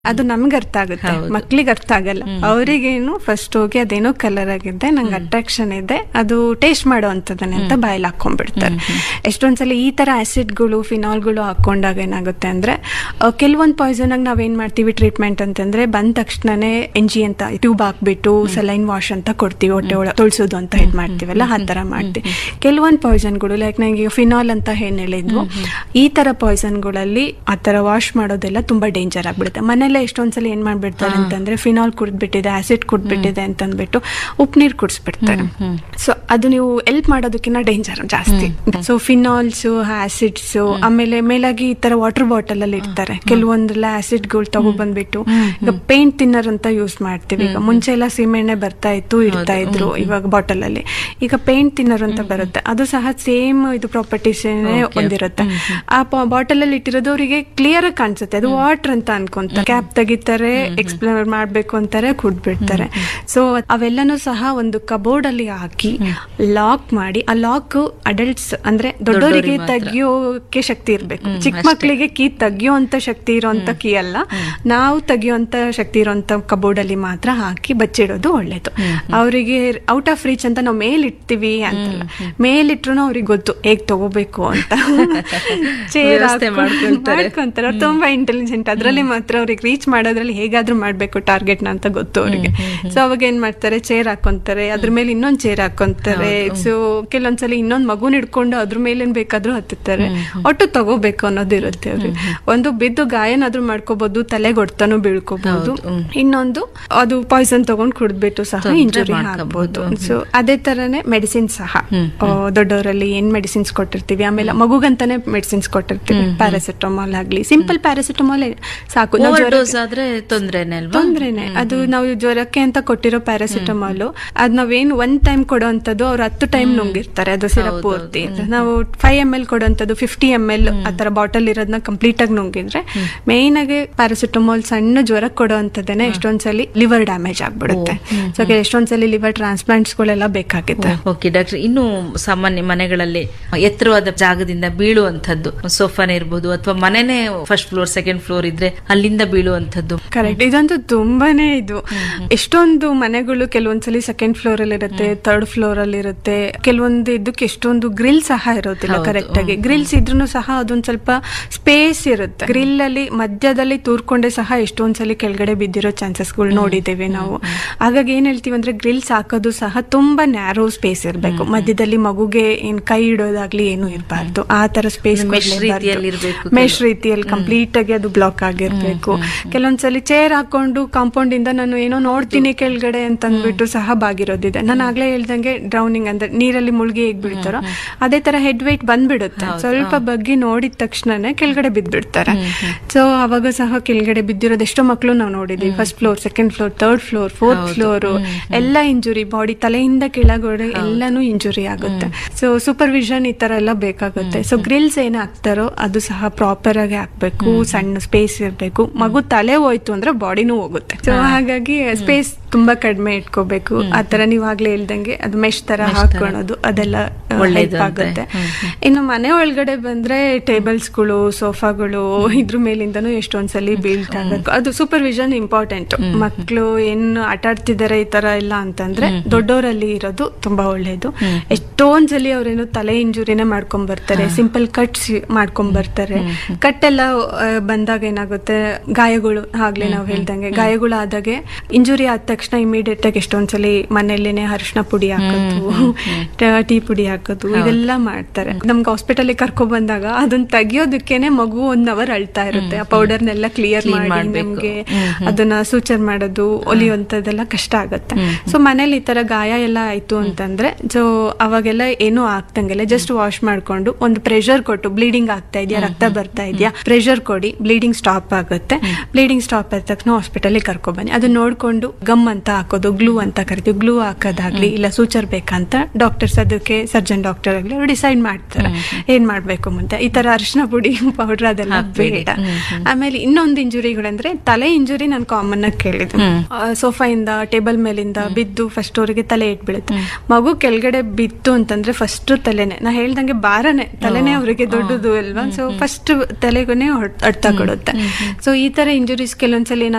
ಅದು ನಮ್ಗೆ ಅರ್ಥ ಆಗುತ್ತೆ ಮಕ್ಳಿಗೆ ಅರ್ಥ ಆಗಲ್ಲ ಅವರಿಗೇನು ಫಸ್ಟ್ ಹೋಗಿ ಅದೇನೋ ಕಲರ್ ಆಗಿದೆ ನಂಗೆ ಅಟ್ರಾಕ್ಷನ್ ಇದೆ ಅದು ಟೇಸ್ಟ್ ಮಾಡೋ ಅಂತದನ್ನೇ ಅಂತ ಬಾಯಲ್ಲಿ ಹಾಕೊಂಡ್ಬಿಡ್ತಾರೆ ಎಷ್ಟೊಂದ್ಸಲ ಈ ತರ ಆಸಿಡ್ಗಳು ಫಿನಾಲ್ಗಳು ಹಾಕೊಂಡಾಗ ಏನಾಗುತ್ತೆ ಅಂದ್ರೆ ಕೆಲವೊಂದು ಪಾಯ್ಸನ್ ಆಗಿ ನಾವೇನ್ ಮಾಡ್ತೀವಿ ಟ್ರೀಟ್ಮೆಂಟ್ ಅಂತಂದ್ರೆ ಬಂದ ತಕ್ಷಣನೇ ಎಂಜಿ ಅಂತ ಟ್ಯೂಬ್ ಹಾಕ್ಬಿಟ್ಟು ಸಲೈನ್ ವಾಶ್ ಅಂತ ಕೊಡ್ತೀವಿ ಹೊಟ್ಟೆ ಒಳ ತೊಳ್ಸೋದು ಅಂತ ಇದು ಮಾಡ್ತೀವಲ್ಲ ಆ ತರ ಮಾಡ್ತೀವಿ ಕೆಲವೊಂದು ಪಾಯ್ಸನ್ಗಳು ಲೈಕ್ ನಂಗೆ ಫಿನಾಲ್ ಅಂತ ಏನ್ ಹೇಳಿದ್ವು ಈ ತರ ಪಾಯ್ಸನ್ಗಳಲ್ಲಿ ಆ ತರ ವಾಶ್ ಮಾಡೋದೆಲ್ಲ ತುಂಬಾ ಡೇಂಜರ್ ಆಗ್ಬಿಡುತ್ತೆ ಮನೆಯಲ್ಲೇ ಎಷ್ಟೊಂದ್ಸಲ ಏನ್ ಮಾಡ್ಬಿಡ್ತಾರೆ ಅಂತಂದ್ರೆ ಫಿನಾಲ್ ಕುಡ್ದ್ಬಿಟ್ಟಿದೆ ಆಸಿಡ್ ಕುಡ್ದ್ಬಿಟ್ಟಿದೆ ಅಂತ ಅಂದ್ಬಿಟ್ಟು ಉಪ್ಪು ನೀರು ಕುಡಿಸ್ಬಿಡ್ತಾರೆ ಸೊ ಅದು ನೀವು ಎಲ್ಪ್ ಮಾಡೋದಕ್ಕಿಂತ ಡೇಂಜರ್ ಜಾಸ್ತಿ ಸೊ ಫಿನಾಲ್ಸ್ ಆಸಿಡ್ಸ್ ಆಮೇಲೆ ಮೇಲಾಗಿ ಈ ತರ ವಾಟರ್ ಬಾಟಲ್ ಅಲ್ಲಿ ಇರ್ತಾರೆ ಕೆಲವೊಂದೆಲ್ಲ ಆಸಿಡ್ಗಳು ತಗೊಬಂದ್ಬಿಟ್ಟು ಈಗ ಪೇಂಟ್ ತಿನ್ನರ್ ಅಂತ ಯೂಸ್ ಮಾಡ್ತೀವಿ ಈಗ ಮುಂಚೆ ಎಲ್ಲ ಸೀಮೆಣ್ಣೆ ಬರ್ತಾ ಇತ್ತು ಇಡ್ತಾ ಇದ್ರು ಇವಾಗ ಬಾಟಲ್ ಅಲ್ಲಿ ಈಗ ಪೇಂಟ್ ತಿನ್ನರ್ ಅಂತ ಬರುತ್ತೆ ಅದು ಸಹ ಸೇಮ್ ಇದು ಪ್ರಾಪರ್ಟೀಸ್ ಹೊಂದಿರುತ್ತೆ ಆ ಬಾಟಲ್ ಅಲ್ಲಿ ಇಟ್ಟಿರೋದು ಅವರಿಗೆ ಕ್ಲಿಯರ್ ಆಗಿ ಕಾಣಿಸುತ್ತೆ ಅದು ವಾಟರ್ ಅಂತ ಅನ್ಕೊಂತ ಕ್ಯಾಪ್ ತೆಗಿತಾರೆ ಎಕ್ಸ್ಪ್ಲೋರ್ ಮಾಡ್ಬೇಕು ಅಂತಾರೆ ಕುಡ್ಬಿಡ್ತಾರೆ ಸೊ ಅವೆಲ್ಲನೂ ಸಹ ಒಂದು ಕಬೋರ್ಡ್ ಅಲ್ಲಿ ಹಾಕಿ ಲಾಕ್ ಮಾಡಿ ಆ ಲಾಕ್ ಅಡಲ್ಟ್ಸ್ ಅಂದ್ರೆ ದೊಡ್ಡವರಿಗೆ ತೆಗಿಯೋಕೆ ಶಕ್ತಿ ಇರ್ಬೇಕು ಚಿಕ್ಕ ಮಕ್ಕಳಿಗೆ ಕೀ ತೆಗಿಯೋಂತ ಶಕ್ತಿ ಇರೋಂತ ಕೀ ಅಲ್ಲ ನಾವು ತೆಗಿಯೋಂತ ಶಕ್ತಿ ಇರೋಂತ ಕಬೋರ್ಡ್ ಅಲ್ಲಿ ಮಾತ್ರ ಹಾಕಿ ಬಚ್ಚಿಡೋದು ಒಳ್ಳೇದು ಅವರಿಗೆ ಔಟ್ ಆಫ್ ರೀಚ್ ಅಂತ ನಾವು ಮೇಲ್ ಇಡ್ತೀವಿ ಅಂತಲ್ಲ ಮೇಲಿಟ್ರು ಅವ್ರಿಗೆ ಗೊತ್ತು ಹೇಗ್ ತಗೋಬೇಕು ಅಂತ ಚೇರ್ ವ್ಯವಸ್ಥೆ ಮಾಡ್ಕೊಂತಾರೆ. ಮಾಡ್ಕೊಂತಾರೆ ಅವ್ರು ತುಂಬಾ ಇಂಟೆಲಿಜೆಂಟ್ ಅದ್ರಲ್ಲಿ ಮಾತ್ರ ಅವ್ರಿಗೆ ರೀಚ್ ಮಾಡೋದ್ರಲ್ಲಿ ಹೇಗಾದ್ರೂ ಮಾಡ್ಬೇಕು ಟಾರ್ಗೆಟ್ ಅಂತ ಗೊತ್ತು ಅವರಿಗೆ ಸೊ ಅವಾಗ ಏನ್ ಮಾಡ್ತಾರೆ ಚೇರ್ ಹಾಕೊಂತಾರೆ ಅದ್ರ ಮೇಲೆ ಇನ್ನೊಂದ್ ಚೇರ್ ಹಾಕೊಂತಾರೆ ಸೊ ಕೆಲವೊಂದ್ಸಲ ಇನ್ನೊಂದ್ ಮಗುನ್ ಹಿಡ್ಕೊಂಡು ಅದ್ರ ಮೇಲೇನ್ ಬೇಕಾದ್ರೂ ಹತ್ತುತ್ತಾರೆ ಒಟ್ಟು ತಗೋಬೇಕು ಅನ್ನೋದು ಇರುತ್ತೆ ಅವ್ರಿಗೆ ಒಂದು ಬಿದ್ದು ಗಾಯನಾದ್ರೂ ಮಾಡ್ಕೋಬಹುದು ತಲೆಗೆ ಹೊಡ್ತಾನು ಬೀಳ್ಕೋಬಹುದು ಇನ್ನೊಂದು ಅದು ಪಾಯ್ಸನ್ ತಗೊಂಡ್ ಕುಡ್ದ್ಬಿಟ್ಟು ಸಹ ಇಂಜುರಿ ಆಗ್ಬೋದು ಸೊ ಅದೇ ತರನೇ ಮೆಡಿಸಿನ್ ಸಹ ಆ, ದೊಡ್ಡವರಲ್ಲಿ ಏನ್ ಮೆಡಿಸಿನ್ಸ್ ಕೊಟ್ಟಿರ್ತೀವಿ ಆಮೇಲೆ ಮಗುಗಂತಾನೆ ಮೆಡಿಸಿನ್ಸ್ ಕೊಟ್ಟಿರ್ತೀವಿ ಪ್ಯಾರಾಸಿಟಮಾಲ್ ಆಗ್ಲಿ ಸಿಂಪಲ್ ಪ್ಯಾರಾಸಿಟಮಾಲ್ ಸಾಕು ನಾವು ಓವರ್ ಜ್ವರ- ಡೋಸ್ ಆದ್ರೆ ತೊಂದ್ರೆನೆ ಅಲ್ವಾ ತೊಂದ್ರೆನೆ ಅದು ನಾವು ಜ್ವರಕ್ಕೆ ಅಂತ ಕೊಟ್ಟಿರೋ ಪ್ಯಾರಾಸಿಟಮಾಲ್ ಅದ್ ನಾವೇನ್ ಒನ್ ಟೈಮ್ ಕೊಡೋಂಥದ್ದು ಅವ್ರು ಹತ್ತು ಟೈಮ್ ನುಂಗಿರ್ತಾರೆ ಅದು ಸಿರಪ್ ಪೂರ್ತಿ ನಾವು ಫೈವ್ ಎಮ್ ಎಲ್ ಕೊಡೋಂಥದ್ದು ಫಿಫ್ಟಿ ಎಮ್ ಎಲ್ ಆತರ ಬಾಟಲ್ ಇರೋದನ್ನ ಕಂಪ್ಲೀಟ್ ಆಗಿ ನುಂಗಿದ್ರೆ ಮೇನ್ ಆಗಿ ಪ್ಯಾರಾಸಿಟಮಾಲ್ ಸಣ್ಣ ಜ್ವರಕ್ಕೆ ಕೊಡೋಂಥದ್ದೇನೆ ಎಷ್ಟೊಂದ್ಸಲಿ ಲಿವರ್ ಡ್ಯಾಮೇಜ್ ಆಗ್ಬಿಡುತ್ತೆ ಸೊ ಎಷ್ಟೊಂದ್ಸಲಿ ಲಿವರ್ ಟ್ರಾನ್ಸ್ಪ್ಲಾಂಟ್ಸ್ ಗಳೆಲ್ಲ ಬೇಕಾಗುತ್ತೆ ಓಕೆ ಡಾಕ್ಟರ್ ಇನ್ನು ಸಾಮಾನ್ಯ ಮನೆಗಳಲ್ಲಿ ಎತ್ತರವಾದ ಜಾಗದಿಂದ ಬೀಳುವಂತದ್ದು ಸೋಫಾನೇ ಇರ್ಬೋದು ಅಥವಾ ಮನೆನೇ ಫಸ್ಟ್ ಫ್ಲೋರ್ ಸೆಕೆಂಡ್ ಫ್ಲೋರ್ ಇದ್ರೆ ಅಲ್ಲಿಂದ ಬೀಳುವಂತದ್ದು ಕರೆಕ್ಟ್ ಇದಂತೂ ತುಂಬಾನೇ ಇದು ಎಷ್ಟೊಂದು ಮನೆಗಳು ಕೆಲವೊಂದ್ಸಲಿ ಸೆಕೆಂಡ್ ಫ್ಲೋರ್ ಅಲ್ಲಿ ಇರುತ್ತೆ ಥರ್ಡ್ ಫ್ಲೋರ್ ಅಲ್ಲಿ ಇರುತ್ತೆ ಕೆಲವೊಂದು ಇದಕ್ಕೆ ಎಷ್ಟೊಂದು ಗ್ರಿಲ್ ಸಹ ಇರೋದಿಲ್ಲ ಕರೆಕ್ಟ್ ಆಗಿ ಗ್ರಿಲ್ಸ್ ಇದ್ರೂ ಸಹ ಅದೊಂದ್ ಸ್ವಲ್ಪ ಸ್ಪೇಸ್ ಇರುತ್ತೆ ಗ್ರಿಲ್ ಅಲ್ಲಿ ಮಧ್ಯದಲ್ಲಿ ತೂರ್ಕೊಂಡೆ ಸಹ ಎಷ್ಟೊಂದ್ಸಲಿ ಕೆಳಗಡೆ ಬಿದ್ದಿರೋ ಚಾನ್ಸಸ್ಗಳು ನೋಡಿದ್ದೇವೆ ನಾವು ಹಾಗಾಗಿ ಏನ್ ಹೇಳ್ತೀವಿ ಅಂದ್ರೆ ಗ್ರಿಲ್ಸ್ ಹಾಕೋದು ಸಹ ತುಂಬಾ ನ್ಯಾರೋ ಸ್ಪೇಸ್ ಇರಬೇಕು ಮಧ್ಯದಲ್ಲಿ ಮಗುಗೆ ಏನ್ ಕೈ ಇಡೋದಾಗ್ಲಿ ಏನು ಇರಬಾರ್ದು ಆ ತರ ಸ್ಪೇಸ್ mesh ರೀತಿಯಲ್ಲಿ ಇರ್ಬೇಕು ಮೆಶ್ ರೀತಿಯಲ್ಲಿ ಕಂಪ್ಲೀಟ್ ಆಗಿ ಅದು ಬ್ಲಾಕ್ ಆಗಿರ್ಬೇಕು ಕೆಲವೊಂದ್ಸಲಿ ಚೇರ್ ಹಾಕೊಂಡು ಕಾಂಪೌಂಡ್ ಇಂದ ನಾನು ಏನೋ ನೋಡ್ತೀನಿ ಕೆಳಗಡೆ ಅಂತ ಅಂದ್ಬಿಟ್ಟು ಸಹ ಬಾಗಿರೋದಿದೆ ನಾನು ಆಗ್ಲೇ ಹೇಳ್ದಂಗೆ ಡ್ರೌನಿಂಗ್ ಅಂದ್ರೆ ನೀರಲ್ಲಿ ಮುಳುಗಿ ಹೇಗ್ ಬೀಳ್ತಾರೋ ಅದೇ ತರ ಹೆಡ್ weight ಬಂದ್ಬಿಡುತ್ತೆ ಸ್ವಲ್ಪ ಬಗ್ಗಿ ನೋಡಿದ ತಕ್ಷಣನೇ ಕೆಳಗಡೆ ಬಿದ್ದ್ಬಿಡ್ತಾರೆ ಸೊ ಅವಾಗ ಸಹ ಕೆಳಗಡೆ ಬಿದ್ದಿರೋದು ಎಷ್ಟೋ ಮಕ್ಕಳು ನಾವು ನೋಡಿದ್ವಿ first floor second floor third floor fourth floor ಎಲ್ಲ ಇಂಜುರಿ ಬಾಡಿ ತಲೆಯಿಂದ ಕೆಳಗಡೆ ಎಲ್ಲಾನು ಇಂಜುರಿ ಆಗುತ್ತೆ ಸೊ ಸೂಪರ್ವಿಷನ್ ಈ ತರ ಎಲ್ಲ ಬೇಕಾಗುತ್ತೆ ಸೊ ಗ್ರಿಲ್ಸ್ ಏನ್ ಹಾಕ್ತಾರೋ ಅದು ಸಹ ಪ್ರಾಪರ್ ಆಗಿ ಹಾಕ್ಬೇಕು ಸಣ್ಣ ಸ್ಪೇಸ್ ಇರ್ಬೇಕು ಮಗು ತಲೆ ಹೋಯ್ತು ಅಂದ್ರೆ ಬಾಡಿನೂ ಹೋಗುತ್ತೆ ಸೊ ಹಾಗಾಗಿ ಸ್ಪೇಸ್ ತುಂಬಾ ಕಡಿಮೆ ಇಟ್ಕೋಬೇಕು ಆತರ ನೀವ್ ಆಗ್ಲೇ ಹೇಳ್ದಂಗೆ ಅದು ಮೆಶ್ ತರ ಹಾಕೊಳ್ಳೋದು ಅದೆಲ್ಲ ಆ, ಒಳ್ಳೇದು help ಅಂತೆ. ಆಗುತ್ತೆ ಇನ್ನು ಮನೆ ಒಳಗಡೆ ಬಂದ್ರೆ ಟೇಬಲ್ಸ್ಗಳು ಸೋಫಾಗಳು ಇದ್ರ ಮೇಲಿಂದನೂ ಎಷ್ಟೊಂದ್ಸಲಿ ಬೀಳ್ತಾ ಇರ್ಬೇಕು. ಅದು ಸೂಪರ್ವಿಷನ್ ಇಂಪಾರ್ಟೆಂಟ್ ಮಕ್ಕಳು ಏನು ಆಟ ಆಡ್ತಿದ್ದಾರೆ ಈ ತರ ಇಲ್ಲ ಅಂತಂದ್ರೆ ದೊಡ್ಡವರಲ್ಲಿ ಇರೋದು ತುಂಬಾ ಒಳ್ಳೇದು ಎಷ್ಟೊಂದ್ ಸಲಿ ಅವ್ರೇನು ತಲೆ ಇಂಜುರಿನೇ ಮಾಡ್ಕೊಂಡ್ ಬರ್ತಾರೆ ಸಿಂಪಲ್ ಕಟ್ಸ್ ಮಾಡ್ಕೊಂಡ್ ಬರ್ತಾರೆ ಕಟ್ ಎಲ್ಲ ಆ, ಬಂದಾಗ ಏನಾಗುತ್ತೆ ಗಾಯಗಳು ಆಗ್ಲೇ ನಾವು ಹೇಳ್ದಂಗೆ ಗಾಯಗಳು ಆದಾಗೆ ಇಂಜುರಿ ಆದ ತಕ್ಷಣ ಇಮಿಡಿಯೇಟ್ ಆಗಿ ಎಷ್ಟೊಂದ್ಸಲಿ ಮನೆಯಲ್ಲೇನೆ ಅರಿಶಿನ ಪುಡಿ ಹಾಕೋದು ಟ- ಟೀ ಪುಡಿ ಹಾಕೋದು ಇದೆಲ್ಲ ಮಾಡ್ತಾರೆ ನಮ್ಗೆ ಹಾಸ್ಪಿಟಲ್ ಕರ್ಕೊಂಡ್ ಬಂದಾಗ ಅದನ್ನ ತೆಗಿಯೋದಕ್ಕೇನೆ ಮಗು ಒನ್ ಅವರ್ ಅಳ್ತಾ ಇರುತ್ತೆ ಆ ಪೌಡರ್ನೆಲ್ಲ ಕ್ಲಿಯರ್ Clean ಮಾಡಿ ಮಾಡ್ಬೇಕು. ನಮ್ಗೆ ಅದನ್ನ ಸೂಚರ್ ಮಾಡೋದು ಒಲಿಯುವಂತದೆಲ್ಲ ಕಷ್ಟ ಆಗತ್ತೆ ಸೊ ಮನೇಲಿ ಈ ತರ ಗಾಯ ಎಲ್ಲ ಆಯ್ತು ಅಂತಂದ್ರೆ ಸೊ ಅವಾಗೆಲ್ಲ ಏನೂ ಆಗ್ತಂಗಿಲ್ಲ ಜಸ್ಟ್ ವಾಶ್ ಮಾಡ್ಕೊಂಡು ಒಂದು ಪ್ರೆಷರ್ ಕೊಟ್ಟು ಬ್ಲೀಡಿಂಗ್ ಆಗ್ತಾ ಇದೆಯಾ ರಕ್ತ ಬರ್ತಾ ಇದೆಯಾ ಪ್ರೆಷರ್ ಕೊಡಿ ಬ್ಲೀಡಿಂಗ್ ಸ್ಟಾಪ್ ಆಗುತ್ತೆ ಬ್ಲೀಡಿಂಗ್ ಸ್ಟಾಪ್ ಆದ ತಕ್ಷಣ ಹಾಸ್ಪಿಟಲ್ ಕರ್ಕೊಂಡ್ ಬನ್ನಿ ಅದನ್ನ ನೋಡ್ಕೊಂಡು ಗಮ್ ಅಂತ ಹಾಕೋದು ಗ್ಲೂ ಅಂತ ಕರಿತೀವಿ ಗ್ಲೂ ಹಾಕೋದಾಗ್ಲಿ ಇಲ್ಲ ಸೂಚರ್ ಬೇಕಂತ ಡಾಕ್ಟರ್ಸ್ ಅದಕ್ಕೆ ಸರ್ಜನ್ ಡಾಕ್ಟರ್ ಆಗ್ಲಿ ಅವ್ರು ಡಿಸೈಡ್ ಮಾಡ್ತಾರೆ ಏನ್ ಮಾಡ್ಬೇಕು ಮುಂದೆ ಈ ತರ ಅರಿಶಿನ ಪುಡಿ ಪೌಡರ್ ಅದೆಲ್ಲ ಬೇಡ ಆಮೇಲೆ ಇನ್ನೊಂದು ಇಂಜುರಿಗಳಂದ್ರೆ ತಲೆ ಇಂಜುರಿ ನಾನು ಕಾಮನ್ ಆಗಿ ಕೇಳಿದ್ದು ಸೋಫಾ ಇಂದ ಟೇಬಲ್ ಮೇಲಿಂದ ಬಿದ್ದು ಫಸ್ಟ್ ಅವರಿಗೆ ತಲೆ ಇಟ್ ಬೀಳುತ್ತೆ ಮಗು ಕೆಳಗಡೆ ಬಿತ್ತು ಅಂತಂದ್ರೆ ಫಸ್ಟ್ ತಲೆನೆ ನಾ ಹೇಳ್ದಂಗೆ ಭಾರನೇ ತಲೆನೇ ಅವರಿಗೆ ದೊಡ್ಡದು ಅಲ್ವಾ ಸೊ ಫಸ್ಟ್ ತಲೆಗುನೇ ಅಡ್ತ ಕೊಡುತ್ತೆ ಸೊ ಈ ತರ ಇಂಜುರೀಸ್ ಕೆಲವೊಂದ್ಸಲಿ